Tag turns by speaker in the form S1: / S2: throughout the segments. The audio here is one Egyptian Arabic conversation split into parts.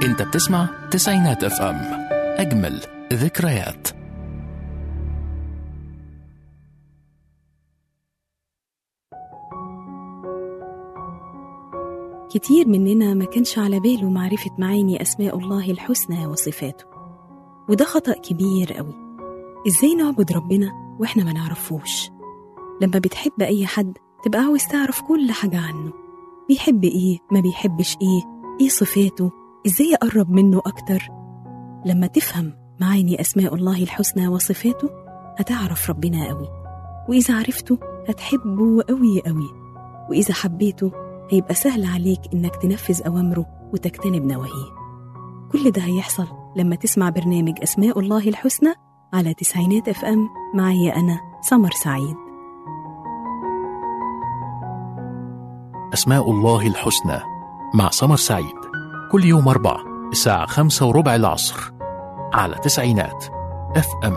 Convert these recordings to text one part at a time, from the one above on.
S1: انت بتسمع تسعينات اف ام اجمل ذكريات
S2: كتير مننا ما كانش على باله معرفة معاني أسماء الله الحسنى وصفاته وده خطأ كبير قوي إزاي نعبد ربنا وإحنا ما نعرفوش لما بتحب أي حد تبقى عاوز تعرف كل حاجة عنه بيحب إيه ما بيحبش إيه إيه صفاته إزاي أقرب منه أكتر لما تفهم معاني أسماء الله الحسنى وصفاته هتعرف ربنا قوي وإذا عرفته هتحبه قوي قوي وإذا حبيته هيبقى سهل عليك إنك تنفذ أوامره وتجتنب نواهيه كل ده هيحصل لما تسمع برنامج أسماء الله الحسنى على تسعينات اف ام معايا أنا سمر سعيد
S1: أسماء الله الحسنى مع سمر سعيد كل يوم أربع الساعة خمسة وربع العصر على تسعينات اف ام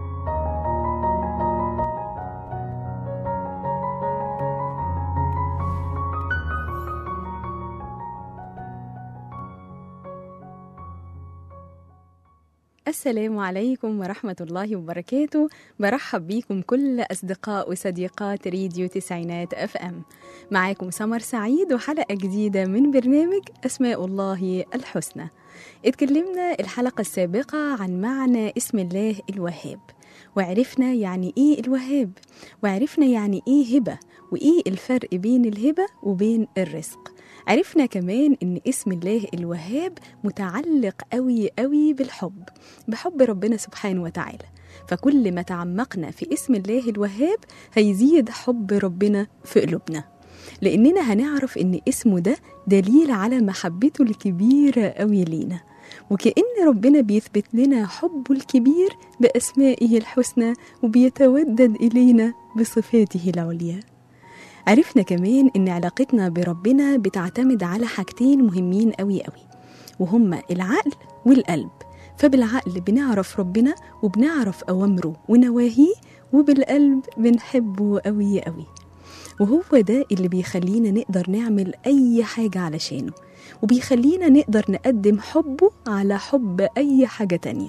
S2: السلام عليكم ورحمة الله وبركاته برحب بيكم كل أصدقاء وصديقات راديو تسعينات أف أم معاكم سمر سعيد وحلقة جديدة من برنامج أسماء الله الحسنى اتكلمنا الحلقة السابقة عن معنى اسم الله الوهاب وعرفنا يعني ايه الوهاب وعرفنا يعني ايه هبة وايه الفرق بين الهبة وبين الرزق عرفنا كمان ان اسم الله الوهاب متعلق قوي قوي بالحب بحب ربنا سبحانه وتعالى فكل ما تعمقنا في اسم الله الوهاب هيزيد حب ربنا في قلوبنا لاننا هنعرف ان اسمه ده دليل على محبته الكبيره قوي لينا وكأن ربنا بيثبت لنا حبه الكبير بأسمائه الحسنى وبيتودد إلينا بصفاته العليا عرفنا كمان إن علاقتنا بربنا بتعتمد على حاجتين مهمين قوي قوي وهما العقل والقلب فبالعقل بنعرف ربنا وبنعرف أوامره ونواهيه وبالقلب بنحبه قوي قوي وهو ده اللي بيخلينا نقدر نعمل أي حاجة علشانه وبيخلينا نقدر نقدم حبه على حب أي حاجة تانية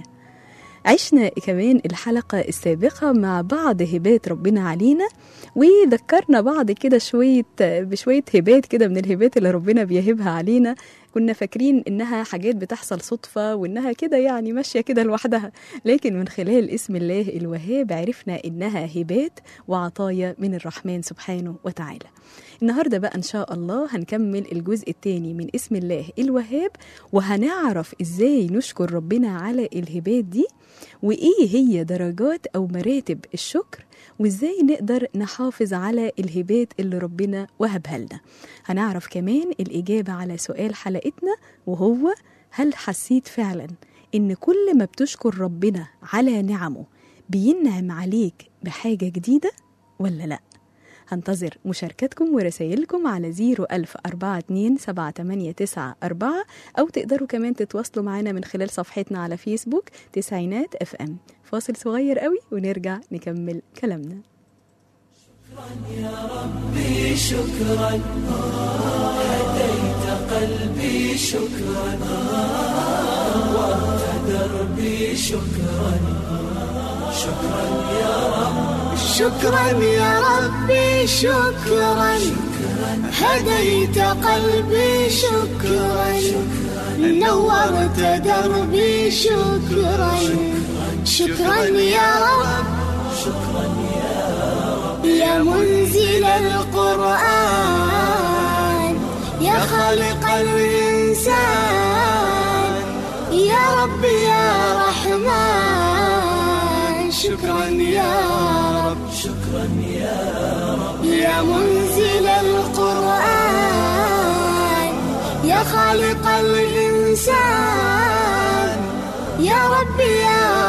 S2: عشنا كمان الحلقة السابقة مع بعض هبات ربنا علينا وذكرنا بعض كده شوية بشوية هبات كده من الهبات اللي ربنا بيهبها علينا كنا فاكرين إنها حاجات بتحصل صدفة وإنها كده يعني ماشية كده لوحدها لكن من خلال اسم الله الوهاب عرفنا إنها هبات وعطايا من الرحمن سبحانه وتعالى النهاردة بقى إن شاء الله هنكمل الجزء الثاني من اسم الله الوهاب وهنعرف إزاي نشكر ربنا على الهبات دي وإيه هي درجات أو مراتب الشكر وإزاي نقدر نحافظ على الهبات اللي ربنا وهبها لنا هنعرف كمان الإجابة على سؤال حلقتنا وهو هل حسيت فعلا إن كل ما بتشكر ربنا على نعمه بينعم عليك بحاجة جديدة ولا لأ؟ هنتظر مشاركتكم ورسائلكم على 01042 أو تقدروا كمان تتواصلوا معنا من خلال صفحتنا على فيسبوك تسعينات اف ام فاصل صغير قوي ونرجع نكمل كلامنا
S3: يا ربي شكرا هديت قلبي شكرا نورت دربي شكرا شكرا يا رب
S4: شكرا يا ربي شكرا هديت قلبي شكرا نورت دربي شكرا شكرا يا رب يا منزل القرآن يا خالق الإنسان يا رب يا رحمن شكرا يا رب
S3: شكرا يا رب
S4: يا منزل القرآن يا خالق الإنسان يا رب يا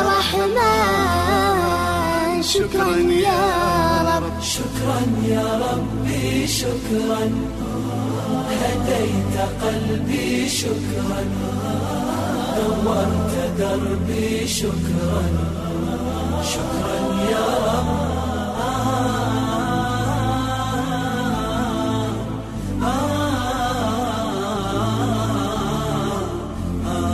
S4: رحمن شكرا يا رب
S3: شكرا يا ربي شكرا هديت قلبي شكرا نورت دربي شكرا شكرا يا رب آه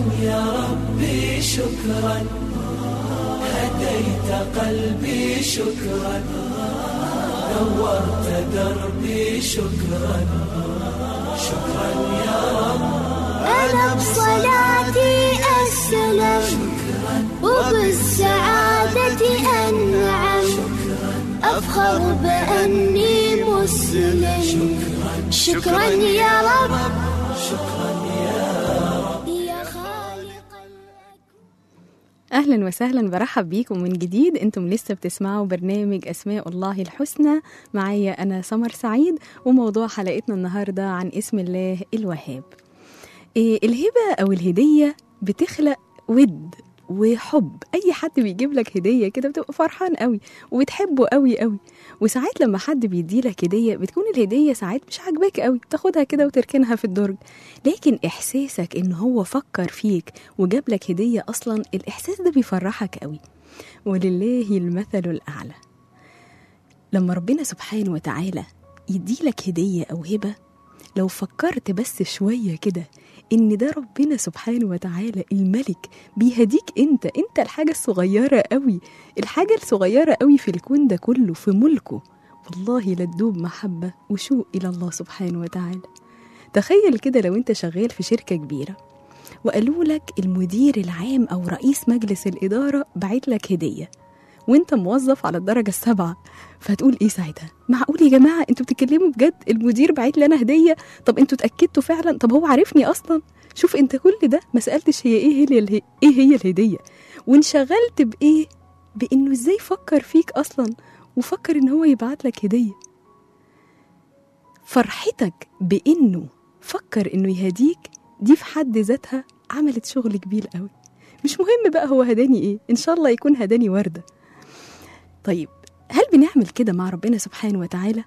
S3: يا ربي شكرا هديت قلبي شكرا نورت دربي شكرا شكرا يا رب
S4: أنا بصلاتي أسلم وبالسعادة أنعم أفخر بأني مسلم شكرا يا رب يا خالق الأكوان
S2: أهلا وسهلا برحب بيكم من جديد أنتم لسه بتسمعوا برنامج أسماء الله الحسنى معايا أنا سمر سعيد وموضوع حلقتنا النهاردة عن اسم الله الوهاب إيه الهبة أو الهدية بتخلق ود وحب اي حد بيجيب لك هديه كده بتبقى فرحان قوي وبتحبه قوي قوي وساعات لما حد بيدي لك هديه بتكون الهديه ساعات مش عاجباك قوي تاخدها كده وتركنها في الدرج لكن احساسك ان هو فكر فيك وجاب لك هديه اصلا الاحساس ده بيفرحك قوي ولله المثل الاعلى لما ربنا سبحانه وتعالى يديلك هديه او هبه لو فكرت بس شويه كده ان ده ربنا سبحانه وتعالى الملك بيهديك انت انت الحاجه الصغيره قوي الحاجه الصغيره قوي في الكون ده كله في ملكه والله لا تدوب محبه وشوق الى الله سبحانه وتعالى تخيل كده لو انت شغال في شركه كبيره وقالوا لك المدير العام او رئيس مجلس الاداره بعت لك هديه وانت موظف على الدرجة السابعة فهتقول ايه ساعتها معقول يا جماعة انتوا بتتكلموا بجد المدير بعت لي انا هدية طب انتوا اتأكدتوا فعلا طب هو عارفني اصلا شوف انت كل ده ما سألتش هي ايه هي اله... ايه هي الهدية وانشغلت بايه بانه ازاي فكر فيك اصلا وفكر ان هو يبعت لك هدية فرحتك بانه فكر انه يهديك دي في حد ذاتها عملت شغل كبير قوي مش مهم بقى هو هداني ايه ان شاء الله يكون هداني ورده طيب هل بنعمل كده مع ربنا سبحانه وتعالى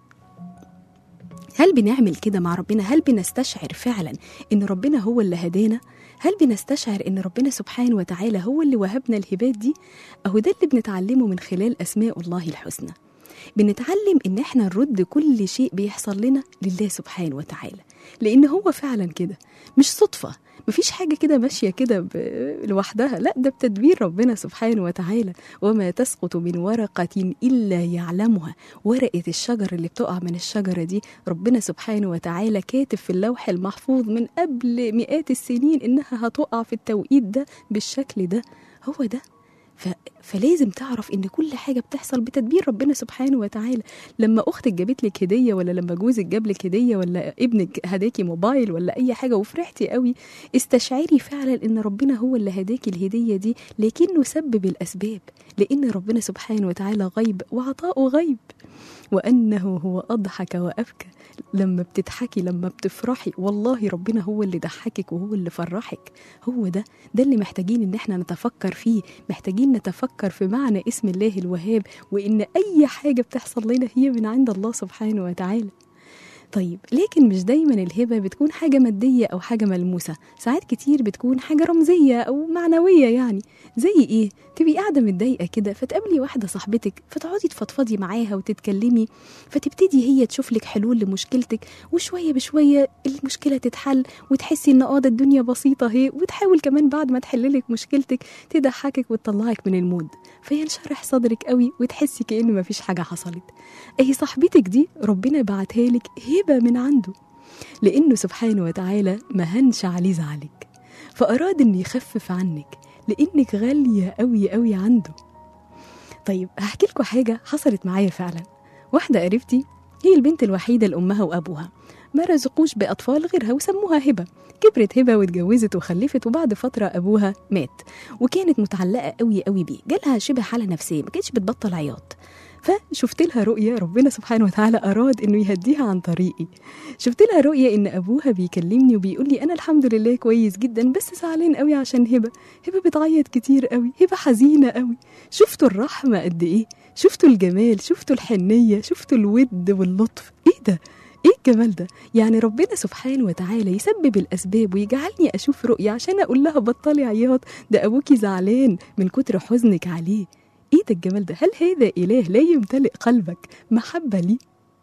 S2: هل بنعمل كده مع ربنا هل بنستشعر فعلا ان ربنا هو اللي هدانا هل بنستشعر ان ربنا سبحانه وتعالى هو اللي وهبنا الهبات دي اهو ده اللي بنتعلمه من خلال اسماء الله الحسنى بنتعلم ان احنا نرد كل شيء بيحصل لنا لله سبحانه وتعالى لان هو فعلا كده مش صدفه مفيش حاجة كده ماشية كده ب- لوحدها لا ده بتدبير ربنا سبحانه وتعالى وما تسقط من ورقة إلا يعلمها ورقة الشجر اللي بتقع من الشجرة دي ربنا سبحانه وتعالى كاتب في اللوح المحفوظ من قبل مئات السنين إنها هتقع في التوقيت ده بالشكل ده هو ده ف... فلازم تعرف ان كل حاجه بتحصل بتدبير ربنا سبحانه وتعالى لما اختك جابت لك هديه ولا لما جوزك جاب لك هديه ولا ابنك هداكي موبايل ولا اي حاجه وفرحتي قوي استشعري فعلا ان ربنا هو اللي هداكي الهديه دي لكنه سبب الاسباب لان ربنا سبحانه وتعالى غيب وعطاؤه غيب وانه هو اضحك وابكى لما بتضحكي لما بتفرحي والله ربنا هو اللي ضحكك وهو اللي فرحك هو ده ده اللي محتاجين ان احنا نتفكر فيه محتاجين نتفكر في معنى اسم الله الوهاب وان اي حاجه بتحصل لنا هي من عند الله سبحانه وتعالى طيب لكن مش دايما الهبة بتكون حاجة مادية أو حاجة ملموسة ساعات كتير بتكون حاجة رمزية أو معنوية يعني زي إيه؟ تبقي قاعدة متضايقة كده فتقابلي واحدة صاحبتك فتقعدي تفضفضي معاها وتتكلمي فتبتدي هي تشوف لك حلول لمشكلتك وشوية بشوية المشكلة تتحل وتحسي إن آه ده الدنيا بسيطة اهي وتحاول كمان بعد ما تحللك مشكلتك تضحكك وتطلعك من المود فينشرح صدرك قوي وتحسي كأن مفيش حاجة حصلت اهي صاحبتك دي ربنا بعتها لك هبة من عنده لأنه سبحانه وتعالى ما هنش عليه زعلك فأراد إنه يخفف عنك لأنك غالية قوي قوي عنده طيب هحكي لكم حاجة حصلت معايا فعلا واحدة قريبتي هي البنت الوحيدة لأمها وأبوها ما رزقوش بأطفال غيرها وسموها هبة كبرت هبة واتجوزت وخلفت وبعد فترة أبوها مات وكانت متعلقة قوي قوي بيه جالها شبه حالة نفسية ما كانتش بتبطل عياط فشفت لها رؤية ربنا سبحانه وتعالى أراد إنه يهديها عن طريقي شفت لها رؤية إن أبوها بيكلمني وبيقول لي أنا الحمد لله كويس جدا بس زعلان قوي عشان هبة هبة بتعيط كتير قوي هبة حزينة قوي شفتوا الرحمة قد إيه شفتوا الجمال شفتوا الحنية شفتوا الود واللطف إيه ده ايه الجمال ده يعني ربنا سبحانه وتعالى يسبب الاسباب ويجعلني اشوف رؤية عشان اقول لها بطلي عياط ده ابوكي زعلان من كتر حزنك عليه ايه ده الجمال ده هل هذا اله لا يمتلئ قلبك محبة لي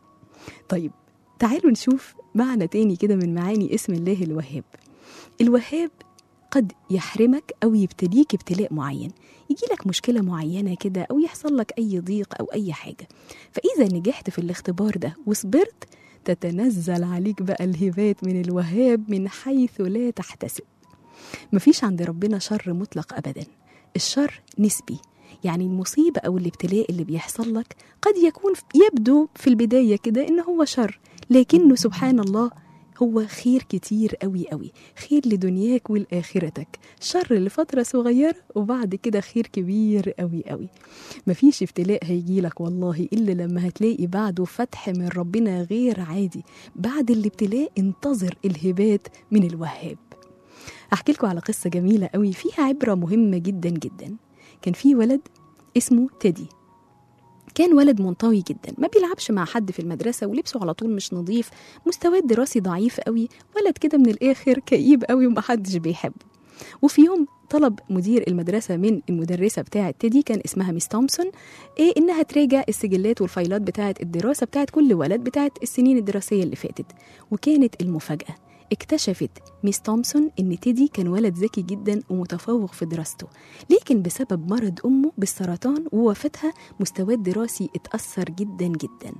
S2: طيب تعالوا نشوف معنى تاني كده من معاني اسم الله الوهاب الوهاب قد يحرمك أو يبتليك ابتلاء معين يجي لك مشكلة معينة كده أو يحصل لك أي ضيق أو أي حاجة فإذا نجحت في الاختبار ده وصبرت تتنزل عليك بقى الهبات من الوهاب من حيث لا تحتسب مفيش عند ربنا شر مطلق أبدا الشر نسبي يعني المصيبة أو الابتلاء اللي بيحصل لك قد يكون يبدو في البداية كده إن هو شر لكنه سبحان الله هو خير كتير قوي قوي خير لدنياك ولآخرتك شر لفترة صغيرة وبعد كده خير كبير قوي قوي مفيش ابتلاء هيجيلك والله إلا لما هتلاقي بعده فتح من ربنا غير عادي بعد الابتلاء انتظر الهبات من الوهاب أحكي لكم على قصة جميلة قوي فيها عبرة مهمة جدا جدا كان في ولد اسمه تيدي كان ولد منطوي جدا ما بيلعبش مع حد في المدرسة ولبسه على طول مش نظيف مستواه الدراسي ضعيف قوي ولد كده من الآخر كئيب قوي ومحدش بيحبه وفي يوم طلب مدير المدرسة من المدرسة بتاعة تيدي كان اسمها ميس تومسون إيه إنها تراجع السجلات والفايلات بتاعة الدراسة بتاعة كل ولد بتاعة السنين الدراسية اللي فاتت وكانت المفاجأة اكتشفت ميس تومسون ان تيدي كان ولد ذكي جدا ومتفوق في دراسته لكن بسبب مرض امه بالسرطان ووفاتها مستواه الدراسي اتاثر جدا جدا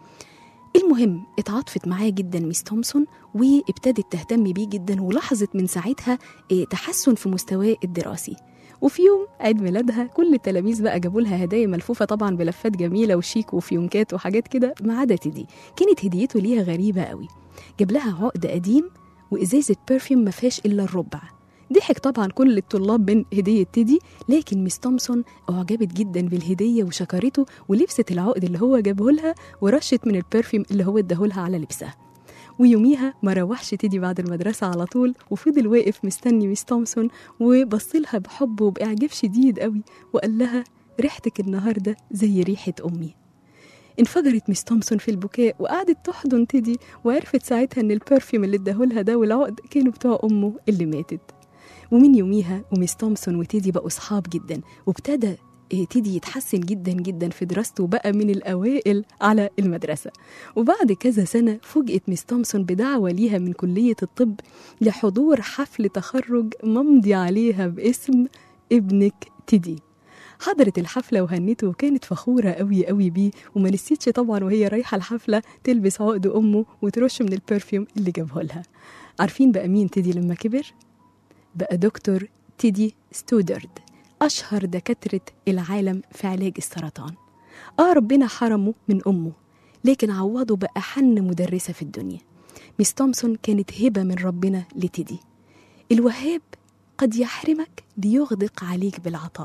S2: المهم اتعاطفت معاه جدا ميس تومسون وابتدت تهتم بيه جدا ولاحظت من ساعتها اه، تحسن في مستواه الدراسي وفي يوم عيد ميلادها كل التلاميذ بقى جابوا لها هدايا ملفوفه طبعا بلفات جميله وشيك وفيونكات وحاجات كده ما عدا تيدي كانت هديته ليها غريبه قوي جاب لها عقد قديم وازازه برفيوم ما فيهاش الا الربع ضحك طبعا كل الطلاب من هدية تيدي لكن ميس تومسون أعجبت جدا بالهدية وشكرته ولبست العقد اللي هو جابه لها ورشت من البرفيوم اللي هو اداهولها على لبسها ويوميها ما روحش تيدي بعد المدرسة على طول وفضل واقف مستني ميس تومسون وبص لها بحب وبإعجاب شديد قوي وقال لها ريحتك النهاردة زي ريحة أمي انفجرت ميس تومسون في البكاء وقعدت تحضن تيدي وعرفت ساعتها ان البرفيوم اللي اداهولها ده والعقد كانوا بتوع امه اللي ماتت ومن يوميها وميس تومسون وتيدي بقوا صحاب جدا وابتدى إيه تيدي يتحسن جدا جدا في دراسته وبقى من الأوائل على المدرسة وبعد كذا سنة فوجئت ميس تومسون بدعوة ليها من كلية الطب لحضور حفل تخرج ممضي عليها باسم ابنك تيدي حضرت الحفلة وهنته وكانت فخورة قوي قوي بيه وما نسيتش طبعا وهي رايحة الحفلة تلبس عقد أمه وترش من البرفيوم اللي جابه لها عارفين بقى مين تيدي لما كبر؟ بقى دكتور تيدي ستودرد أشهر دكاترة العالم في علاج السرطان آه ربنا حرمه من أمه لكن عوضه بقى حن مدرسة في الدنيا ميس تومسون كانت هبة من ربنا لتيدي الوهاب قد يحرمك ليغدق عليك بالعطاء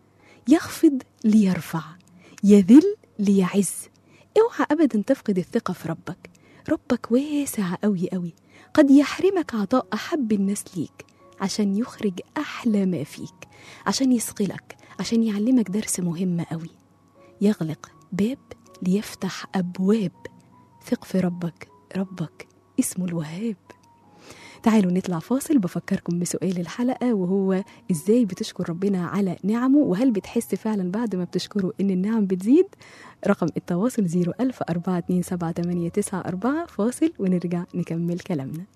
S2: يخفض ليرفع يذل ليعز اوعى ابدا تفقد الثقه في ربك ربك واسع قوي قوي قد يحرمك عطاء احب الناس ليك عشان يخرج احلى ما فيك عشان يثقلك عشان يعلمك درس مهم قوي يغلق باب ليفتح ابواب ثق في ربك ربك اسمه الوهاب تعالوا نطلع فاصل بفكركم بسؤال الحلقة وهو إزاي بتشكر ربنا على نعمه وهل بتحس فعلا بعد ما بتشكره إن النعم بتزيد رقم التواصل 010427894 فاصل ونرجع نكمل كلامنا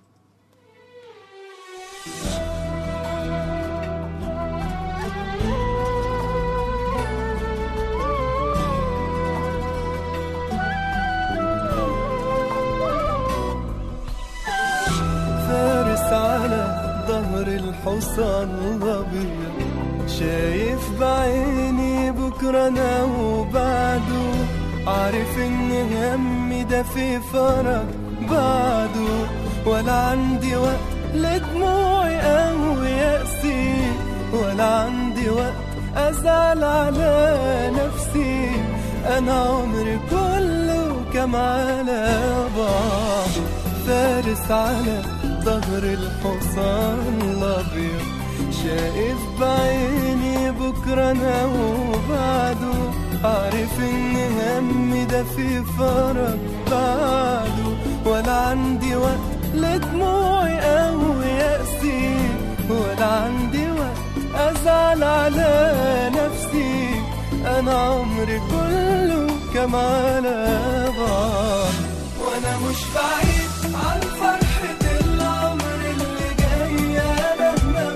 S3: فارس على ظهر الحصان الابيض شايف بعيني بكره انا وبعده عارف ان همي ده في فرج بعده ولا عندي وقت لدموعي او يأسي ولا عندي وقت ازعل على نفسي انا عمري كله كم على بعضه فارس على ظهر الحصان الابيض شايف بعيني بكره انا وبعده عارف ان همي ده في فرج بعده ولا عندي وقت لدموعي او يأسي ولا عندي وقت ازعل على نفسي انا عمري كله كم على بعض وانا مش بعيد عن فرحة العمر اللي جاية مهما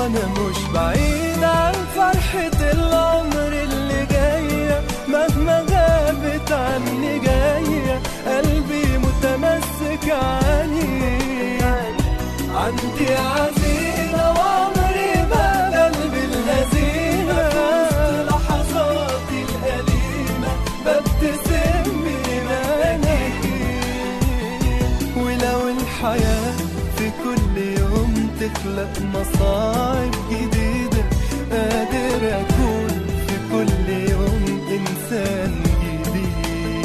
S3: وانا مش بعيد عن فرحة العمر اللي جاية مهما غابت عني جاية قلبي متمسك عليك عندي عزيمة وعمري ما قلبي الهزيمة في وسط لحظاتي الأليمة ببتسم من عينيك ولو الحياة في كل يوم تخلق مصاعب جديدة قادر أكون في كل يوم إنسان جديد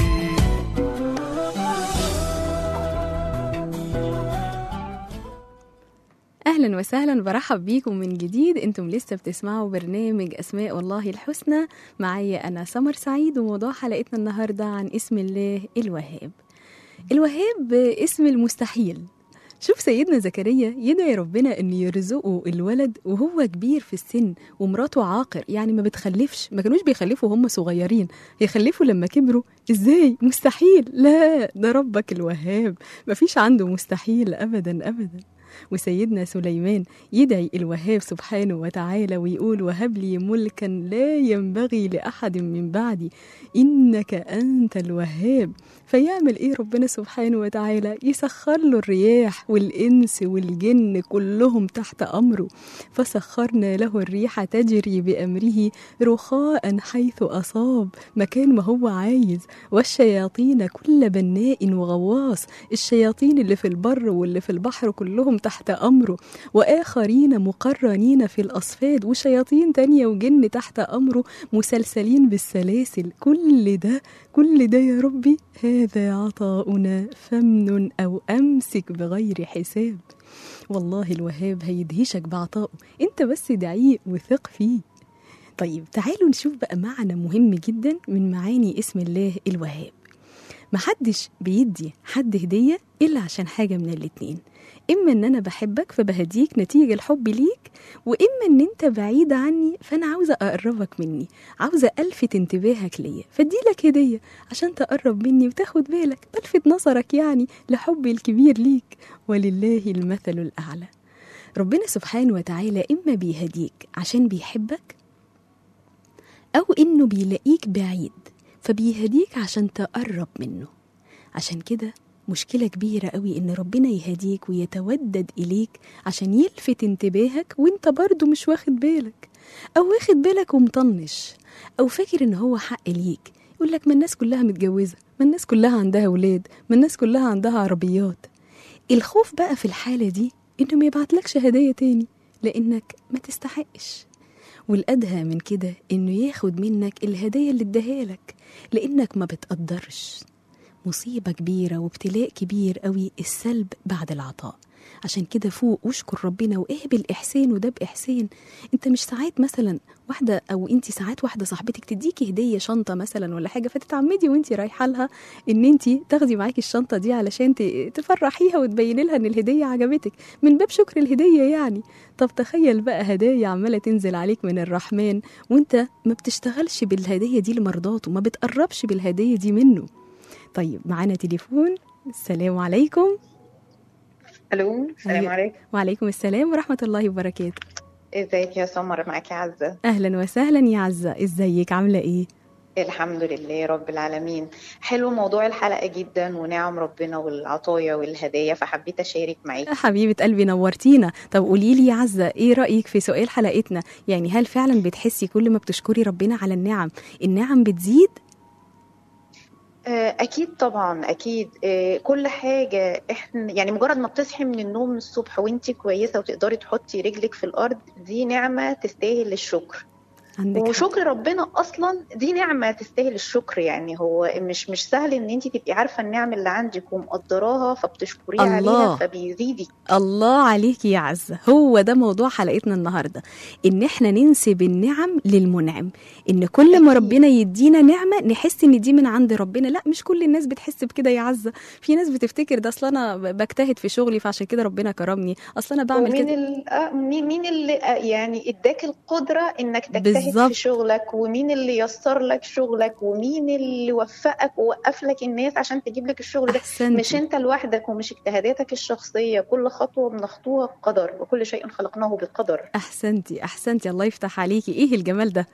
S2: اهلا وسهلا برحب بيكم من جديد انتم لسه بتسمعوا برنامج اسماء الله الحسنى معايا انا سمر سعيد وموضوع حلقتنا النهارده عن اسم الله الوهاب الوهاب اسم المستحيل شوف سيدنا زكريا يدعي ربنا ان يرزقه الولد وهو كبير في السن ومراته عاقر يعني ما بتخلفش ما كانوش بيخلفوا هم صغيرين يخلفوا لما كبروا ازاي مستحيل لا ده ربك الوهاب مفيش عنده مستحيل ابدا ابدا وسيدنا سليمان يدعي الوهاب سبحانه وتعالى ويقول وهب لي ملكا لا ينبغي لأحد من بعدي إنك أنت الوهاب فيعمل إيه ربنا سبحانه وتعالى يسخر له الرياح والإنس والجن كلهم تحت أمره فسخرنا له الريح تجري بأمره رخاء حيث أصاب مكان ما هو عايز والشياطين كل بناء وغواص الشياطين اللي في البر واللي في البحر كلهم تحت أمره وآخرين مقرنين في الأصفاد وشياطين تانية وجن تحت أمره مسلسلين بالسلاسل كل ده كل ده يا ربي هذا عطاؤنا فمن أو أمسك بغير حساب والله الوهاب هيدهشك بعطائه انت بس دعيه وثق فيه طيب تعالوا نشوف بقى معنى مهم جدا من معاني اسم الله الوهاب محدش بيدي حد هدية إلا عشان حاجة من الاتنين إما إن أنا بحبك فبهديك نتيجة الحب ليك وإما إن أنت بعيد عني فأنا عاوزة أقربك مني عاوزة ألفت انتباهك ليا فأديلك هدية عشان تقرب مني وتاخد بالك بلفت نظرك يعني لحبي الكبير ليك ولله المثل الأعلى ربنا سبحانه وتعالى إما بيهديك عشان بيحبك أو إنه بيلاقيك بعيد فبيهديك عشان تقرب منه عشان كده مشكلة كبيرة قوي إن ربنا يهديك ويتودد إليك عشان يلفت انتباهك وإنت برضه مش واخد بالك أو واخد بالك ومطنش أو فاكر إن هو حق ليك يقول لك ما الناس كلها متجوزة ما الناس كلها عندها ولاد ما الناس كلها عندها عربيات الخوف بقى في الحالة دي إنه ما يبعتلكش هدية تاني لأنك ما تستحقش والأدهى من كده إنه ياخد منك الهدية اللي اداها لك لأنك ما بتقدرش مصيبة كبيرة وابتلاء كبير قوي السلب بعد العطاء عشان كده فوق واشكر ربنا واقبل إحسان وده بإحسان انت مش ساعات مثلا واحدة أو انت ساعات واحدة صاحبتك تديكي هدية شنطة مثلا ولا حاجة فتتعمدي وانت رايحة لها ان انت تاخدي معاكي الشنطة دي علشان ت- تفرحيها وتبيني لها ان الهدية عجبتك من باب شكر الهدية يعني طب تخيل بقى هدايا عمالة تنزل عليك من الرحمن وانت ما بتشتغلش بالهدية دي لمرضاته ما بتقربش بالهدية دي منه طيب معانا تليفون السلام عليكم
S5: الو السلام
S2: أيوة.
S5: عليكم
S2: وعليكم السلام ورحمة الله وبركاته
S5: ازيك يا سمر معاكي عزة
S2: أهلا وسهلا يا عزة ازيك عاملة ايه
S5: الحمد لله رب العالمين حلو موضوع الحلقة جدا ونعم ربنا والعطايا والهدايا فحبيت اشارك معاكي
S2: حبيبة قلبي نورتينا طب قولي لي يا عزة ايه رأيك في سؤال حلقتنا يعني هل فعلا بتحسي كل ما بتشكري ربنا على النعم النعم بتزيد
S5: آه، اكيد طبعا اكيد آه، كل حاجة احنا يعني مجرد ما بتصحي من النوم الصبح وانتي كويسة وتقدري تحطي رجلك في الارض دي نعمة تستاهل الشكر
S2: عندك حق.
S5: وشكر ربنا اصلا دي نعمه تستاهل الشكر يعني هو مش مش سهل ان انت تبقي عارفه النعم اللي عندك ومقدراها فبتشكريه
S2: الله.
S5: عليها فبيزيدك
S2: الله عليكي يا عزة هو ده موضوع حلقتنا النهاردة إن إحنا ننسب النعم للمنعم إن كل ما
S5: أكيد.
S2: ربنا يدينا نعمة نحس إن دي من عند ربنا لا مش كل الناس بتحس بكده يا عزة في ناس بتفتكر ده أصل أنا ب- بجتهد في شغلي فعشان كده ربنا كرمني أصل أنا بعمل
S5: ومين
S2: كده
S5: ال... آه، مين مين اللي آه، يعني اداك القدره انك تجتهد
S2: بالظبط.
S5: في شغلك ومين اللي يسر لك شغلك ومين اللي وفقك ووقف لك الناس عشان تجيب لك الشغل ده مش
S2: احسنتي
S5: انت لوحدك ومش اجتهاداتك الشخصيه كل خطوه بنخطوها بقدر وكل شيء خلقناه بقدر
S2: احسنتي احسنتي الله يفتح عليكي ايه الجمال ده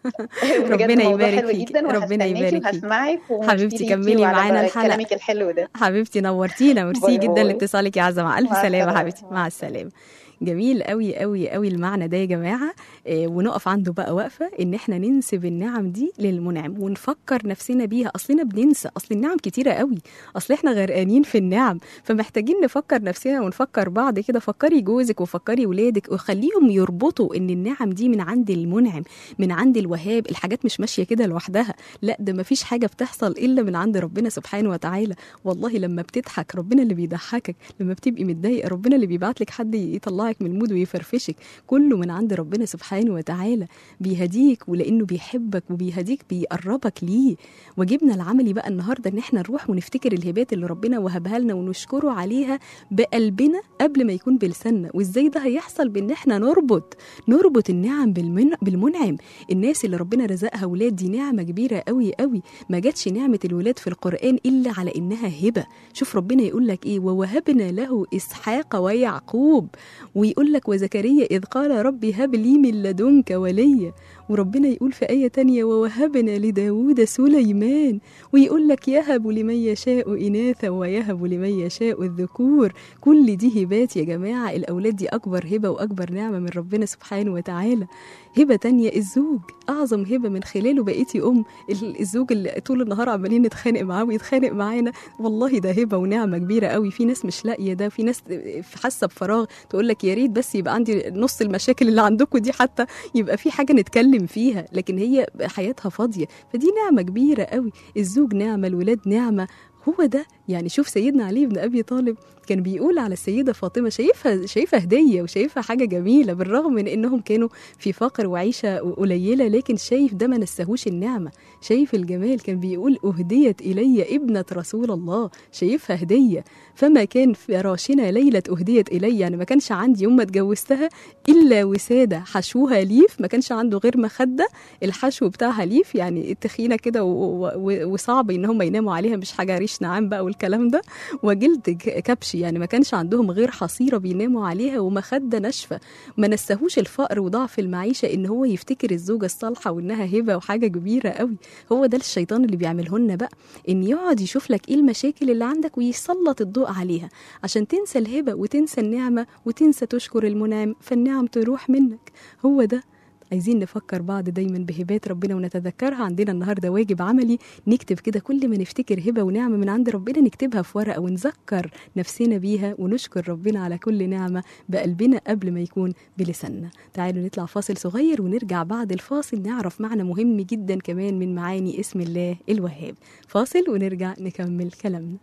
S5: بجد
S2: ربنا
S5: موضوع
S2: يبارك
S5: حلو
S2: فيكي.
S5: جدا
S2: ربنا
S5: وهستناكي
S2: يبارك فيكي.
S5: وهسمعك وميرسي
S2: حبيبتي
S5: ليكي
S2: كملي
S5: وعلى
S2: معانا
S5: بقى
S2: الحلقة.
S5: كلامك الحلو ده
S2: حبيبتي نورتينا ميرسي
S5: باي
S2: جدا
S5: باي.
S2: لاتصالك يا عزة مع الف
S5: مع
S2: سلامه
S5: السلامة.
S2: حبيبتي مع السلامه جميل قوي قوي قوي المعنى ده يا جماعه آه، ونقف عنده بقى وقفه ان احنا ننسب النعم دي للمنعم ونفكر نفسنا بيها اصلنا بننسى اصل النعم كتيره قوي اصل احنا غرقانين في النعم فمحتاجين نفكر نفسنا ونفكر بعض كده فكري جوزك وفكري ولادك وخليهم يربطوا ان النعم دي من عند المنعم من عند الوهاب الحاجات مش ماشيه كده لوحدها لا ده مفيش حاجه بتحصل الا من عند ربنا سبحانه وتعالى والله لما بتضحك ربنا اللي بيضحكك لما بتبقي متضايقه ربنا اللي بيبعت لك حد يطلعك من المود ويفرفشك كله من عند ربنا سبحانه وتعالى بيهديك ولانه بيحبك وبيهديك بيقربك ليه واجبنا العملي بقى النهارده ان احنا نروح ونفتكر الهبات اللي ربنا وهبها لنا ونشكره عليها بقلبنا قبل ما يكون بلساننا وازاي ده هيحصل بان احنا نربط نربط النعم بالمن... بالمنعم الناس اللي ربنا رزقها ولاد دي نعمه كبيره قوي قوي ما جاتش نعمه الولاد في القران الا على انها هبه شوف ربنا يقول لك ايه ووهبنا له اسحاق ويعقوب ويقول لك وزكريا اذ قال ربي هب لي من لدنك وليا وربنا يقول في آية تانية ووهبنا لداود سليمان ويقول لك يهب لمن يشاء إناثا ويهب لمن يشاء الذكور كل دي هبات يا جماعة الأولاد دي أكبر هبة وأكبر نعمة من ربنا سبحانه وتعالى هبة تانية الزوج أعظم هبة من خلاله بقيتي أم ال- الزوج اللي طول النهار عمالين نتخانق معاه ويتخانق معانا والله ده هبة ونعمة كبيرة قوي في ناس مش لاقية ده في ناس حاسة بفراغ تقول لك يا ريت بس يبقى عندي نص المشاكل اللي عندكم دي حتى يبقى في حاجة نتكلم فيها لكن هي حياتها فاضية فدي نعمة كبيرة قوي الزوج نعمة الولاد نعمة هو ده يعني شوف سيدنا علي بن ابي طالب كان بيقول على السيده فاطمه شايفها شايفها هديه وشايفها حاجه جميله بالرغم من انهم كانوا في فقر وعيشه قليله لكن شايف ده ما نسهوش النعمه شايف الجمال كان بيقول اهديت الي ابنه رسول الله شايفها هديه فما كان فراشنا ليله اهديت الي يعني ما كانش عندي يوم ما اتجوزتها الا وساده حشوها ليف ما كانش عنده غير مخده الحشو بتاعها ليف يعني تخينه كده و- و- وصعب ان هم يناموا عليها مش حاجه ريش نعام بقى والكلام ده وجلد ك- كبش يعني ما كانش عندهم غير حصيره بيناموا عليها ومخده ناشفه ما نسهوش الفقر وضعف المعيشه ان هو يفتكر الزوجه الصالحه وانها هبه وحاجه كبيره قوي هو ده الشيطان اللي بيعمله لنا بقى ان يقعد يشوف لك ايه المشاكل اللي عندك ويسلط الضوء عليها عشان تنسى الهبه وتنسى النعمه وتنسى تشكر المنعم فالنعم تروح منك هو ده عايزين نفكر بعض دايما بهبات ربنا ونتذكرها عندنا النهارده واجب عملي نكتب كده كل ما نفتكر هبه ونعمه من عند ربنا نكتبها في ورقه ونذكر نفسنا بيها ونشكر ربنا على كل نعمه بقلبنا قبل ما يكون بلساننا تعالوا نطلع فاصل صغير ونرجع بعد الفاصل نعرف معنى مهم جدا كمان من معاني اسم الله الوهاب فاصل ونرجع نكمل كلامنا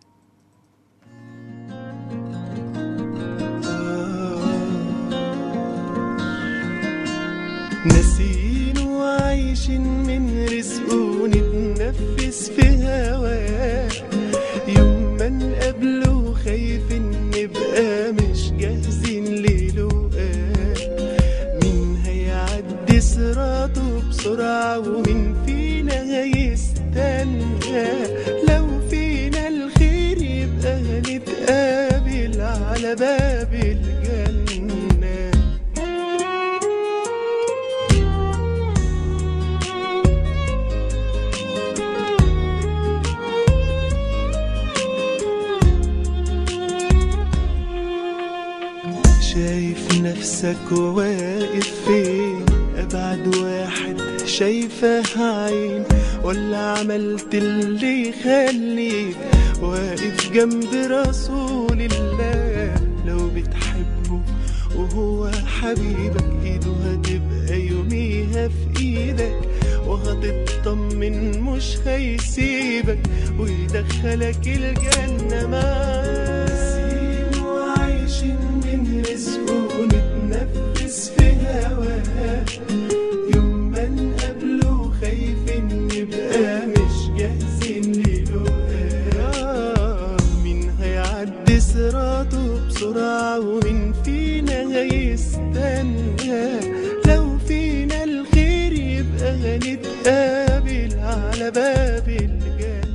S3: ناسين وعايشين من رزقه ونتنفس في هواه يوم ما نقابله خايفين نبقى مش جاهزين للقاه مين هيعدي صراطه بسرعة ومين فينا هيستنى لو فينا الخير يبقى هنتقابل على باب الجنة شايف نفسك واقف فين أبعد واحد شايفه عين ولا عملت اللي يخليك واقف جنب رسول الله لو بتحبه وهو حبيبك ايده هتبقى يوميها في ايدك وهتطمن مش هيسيبك ويدخلك الجنة معاه وعايشين من رزقه ونتنفس في هواه يوم ما نقابله خايفين نبقى مش جاهزين للقاه مين هيعدي صراطه بسرعة ومين فينا هيستنى لو فينا الخير على باب الجنة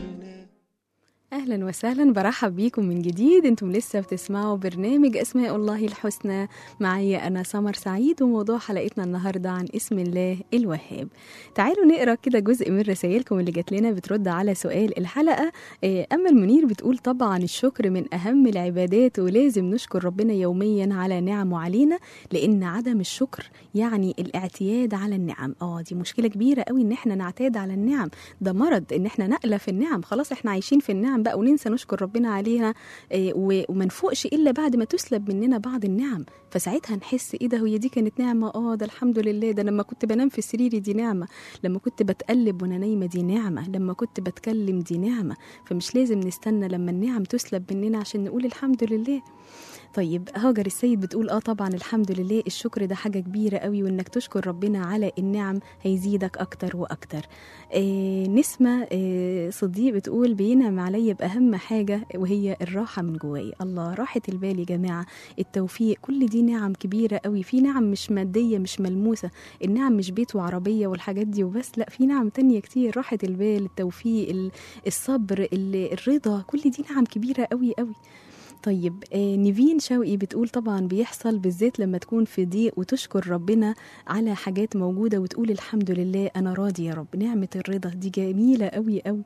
S2: اهلا وسهلا برحب بيكم من جديد انتم لسه بتسمعوا برنامج اسماء الله الحسنى معايا انا سمر سعيد وموضوع حلقتنا النهارده عن اسم الله الوهاب تعالوا نقرا كده جزء من رسائلكم اللي جات لنا بترد على سؤال الحلقه آه، اما المنير بتقول طبعا الشكر من اهم العبادات ولازم نشكر ربنا يوميا على نعمه علينا لان عدم الشكر يعني الاعتياد على النعم اه دي مشكله كبيره قوي ان احنا نعتاد على النعم ده مرض ان احنا نألف النعم خلاص احنا عايشين في النعم بقى وننسى نشكر ربنا عليها إيه، و- وما نفوقش الا بعد ما تسلب مننا بعض النعم فساعتها نحس ايه ده هي دي كانت نعمه اه ده الحمد لله ده لما كنت بنام في سريري دي نعمه لما كنت بتقلب وانا نايمه دي نعمه لما كنت بتكلم دي نعمه فمش لازم نستنى لما النعم تسلب مننا عشان نقول الحمد لله طيب هاجر السيد بتقول اه طبعا الحمد لله الشكر ده حاجه كبيره قوي وانك تشكر ربنا على النعم هيزيدك اكتر واكتر آه نسمه آه صديق بتقول بينعم عليا باهم حاجه وهي الراحه من جوايا الله راحه البال يا جماعه التوفيق كل دي نعم كبيره قوي في نعم مش ماديه مش ملموسه النعم مش بيت وعربيه والحاجات دي وبس لا في نعم تانية كتير راحه البال التوفيق ال- الصبر ال- الرضا كل دي نعم كبيره قوي قوي طيب آه نيفين شوقي بتقول طبعا بيحصل بالذات لما تكون في ضيق وتشكر ربنا على حاجات موجودة وتقول الحمد لله أنا راضي يا رب نعمة الرضا دي جميلة قوي قوي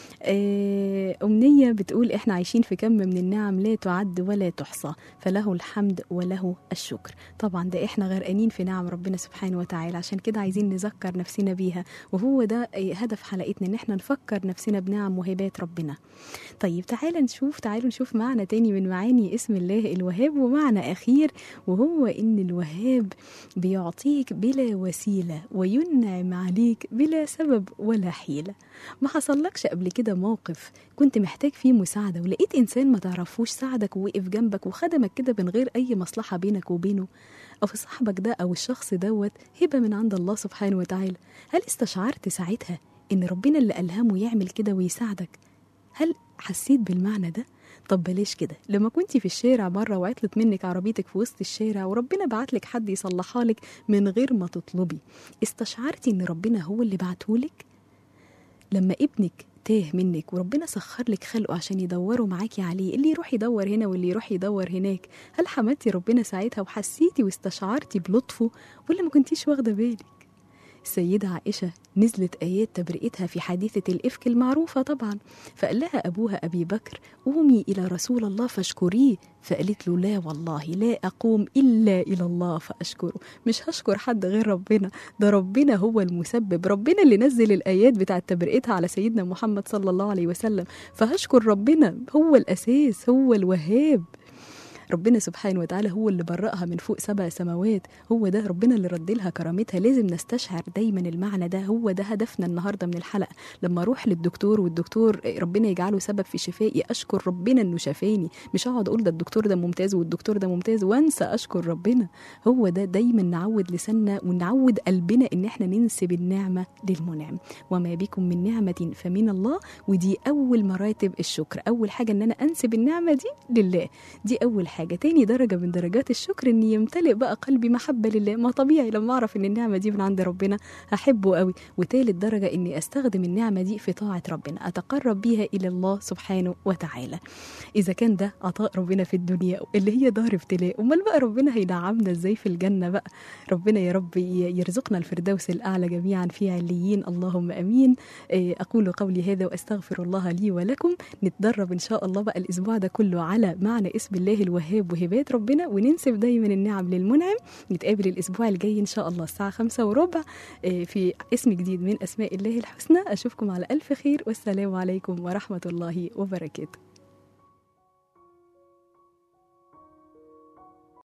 S2: آه، أمنية بتقول إحنا عايشين في كم من النعم لا تعد ولا تحصى فله الحمد وله الشكر طبعا ده إحنا غرقانين في نعم ربنا سبحانه وتعالى عشان كده عايزين نذكر نفسنا بيها وهو ده آه، هدف حلقتنا إن إحنا نفكر نفسنا بنعم وهبات ربنا طيب تعالى نشوف تعالوا نشوف معنى تاني من معاني اسم الله الوهاب ومعنى أخير وهو إن الوهاب بيعطيك بلا وسيلة وينعم عليك بلا سبب ولا حيلة ما حصلكش قبل كده موقف كنت محتاج فيه مساعدة ولقيت إنسان ما تعرفوش ساعدك ووقف جنبك وخدمك كده من غير أي مصلحة بينك وبينه أو في صاحبك ده أو الشخص دوت هبة من عند الله سبحانه وتعالى هل استشعرت ساعتها إن ربنا اللي ألهمه يعمل كده ويساعدك هل حسيت بالمعنى ده؟ طب بلاش كده لما كنتي في الشارع مرة وعطلت منك عربيتك في وسط الشارع وربنا بعتلك حد يصلحها لك من غير ما تطلبي استشعرتي ان ربنا هو اللي بعتهولك لما ابنك تاه منك وربنا سخر لك خلقه عشان يدوروا معاكي عليه اللي يروح يدور هنا واللي يروح يدور هناك هل حمدتي ربنا ساعتها وحسيتي واستشعرتي بلطفه ولا ما كنتيش واخده بالك السيدة عائشة نزلت آيات تبرئتها في حادثة الإفك المعروفة طبعا فقال لها أبوها أبي بكر قومي إلى رسول الله فاشكريه فقالت له لا والله لا أقوم إلا إلى الله فأشكره مش هشكر حد غير ربنا ده ربنا هو المسبب ربنا اللي نزل الآيات بتاعت تبرئتها على سيدنا محمد صلى الله عليه وسلم فهشكر ربنا هو الأساس هو الوهاب ربنا سبحانه وتعالى هو اللي برأها من فوق سبع سماوات هو ده ربنا اللي رد لها كرامتها لازم نستشعر دايما المعنى ده هو ده هدفنا النهارده من الحلقه لما اروح للدكتور والدكتور ربنا يجعله سبب في شفائي اشكر ربنا انه شفاني مش اقعد اقول ده الدكتور ده ممتاز والدكتور ده ممتاز وانسى اشكر ربنا هو ده دايما نعود لساننا ونعود قلبنا ان احنا ننسب النعمه للمنعم وما بكم من نعمه فمن الله ودي اول مراتب الشكر اول حاجه ان انا انسب النعمه دي لله دي اول حاجه تاني درجه من درجات الشكر ان يمتلئ بقى قلبي محبه لله ما طبيعي لما اعرف ان النعمه دي من عند ربنا هحبه قوي وتالت درجه اني استخدم النعمه دي في طاعه ربنا اتقرب بيها الى الله سبحانه وتعالى اذا كان ده عطاء ربنا في الدنيا اللي هي دار ابتلاء امال بقى ربنا هيدعمنا ازاي في الجنه بقى ربنا يا رب يرزقنا الفردوس الاعلى جميعا في عليين اللهم امين إيه، اقول قولي هذا واستغفر الله لي ولكم نتدرب ان شاء الله بقى الاسبوع ده كله على معنى اسم الله الوهاب وهبات ربنا وننسب دايما النعم للمنعم نتقابل الاسبوع الجاي ان شاء الله الساعه خمسة وربع إيه، في اسم جديد من اسماء الله الحسنى اشوفكم على الف خير والسلام عليكم ورحمه الله وبركاته